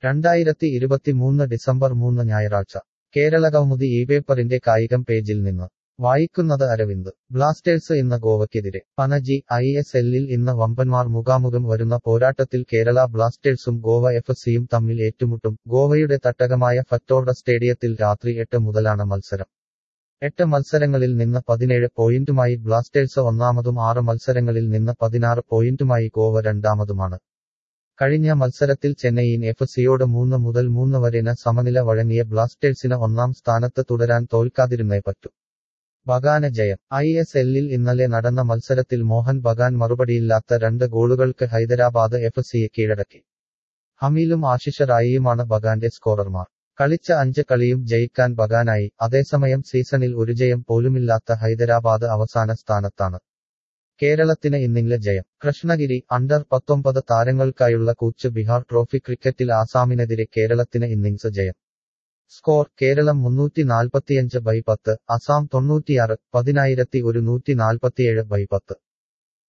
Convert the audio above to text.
രണ്ടായിരത്തി ഇരുപത്തിമൂന്ന് ഡിസംബർ മൂന്ന് ഞായറാഴ്ച കേരളകൗമുദി ഈ പേപ്പറിന്റെ കായികം പേജിൽ നിന്ന് വായിക്കുന്നത് അരവിന്ദ് ബ്ലാസ്റ്റേഴ്സ് ഇന്ന് ഗോവയ്ക്കെതിരെ പനജി ഐ എസ് എല്ലിൽ ഇന്ന് വമ്പന്മാർ മുഖാമുഖം വരുന്ന പോരാട്ടത്തിൽ കേരള ബ്ലാസ്റ്റേഴ്സും ഗോവ എഫ് സിയും തമ്മിൽ ഏറ്റുമുട്ടും ഗോവയുടെ തട്ടകമായ ഫറ്റോർഡ സ്റ്റേഡിയത്തിൽ രാത്രി എട്ട് മുതലാണ് മത്സരം എട്ട് മത്സരങ്ങളിൽ നിന്ന് പതിനേഴ് പോയിന്റുമായി ബ്ലാസ്റ്റേഴ്സ് ഒന്നാമതും ആറ് മത്സരങ്ങളിൽ നിന്ന് പതിനാറ് പോയിന്റുമായി ഗോവ രണ്ടാമതുമാണ് കഴിഞ്ഞ മത്സരത്തിൽ ചെന്നൈയിൻ എഫ് സിയോട് മൂന്ന് മുതൽ മൂന്ന് വരെന് സമനില വഴങ്ങിയ ബ്ലാസ്റ്റേഴ്സിന് ഒന്നാം സ്ഥാനത്ത് തുടരാൻ തോൽക്കാതിരുന്നേ പറ്റൂ ബഗാന് ജയം ഐ എസ് എല്ലിൽ ഇന്നലെ നടന്ന മത്സരത്തിൽ മോഹൻ ബഗാൻ മറുപടിയില്ലാത്ത രണ്ട് ഗോളുകൾക്ക് ഹൈദരാബാദ് എഫ് സിയെ കീഴടക്കി ഹമീലും ആശിഷ റായിയുമാണ് ബഗാന്റെ സ്കോറർമാർ കളിച്ച അഞ്ച് കളിയും ജയിക്കാൻ ബഗാനായി അതേസമയം സീസണിൽ ഒരു ജയം പോലുമില്ലാത്ത ഹൈദരാബാദ് അവസാന സ്ഥാനത്താണ് കേരളത്തിന് ഇന്നിംഗ്ല ജയം കൃഷ്ണഗിരി അണ്ടർ പത്തൊമ്പത് താരങ്ങൾക്കായുള്ള കൂച്ച് ബിഹാർ ട്രോഫി ക്രിക്കറ്റിൽ ആസാമിനെതിരെ കേരളത്തിന് ഇന്നിംഗ്സ് ജയം സ്കോർ കേരളം മുന്നൂറ്റി നാൽപ്പത്തിയഞ്ച് ബൈ പത്ത് അസാം തൊണ്ണൂറ്റിയാറ് പതിനായിരത്തി ഒരുന്നൂറ്റി നാൽപ്പത്തിയേഴ് ബൈ പത്ത്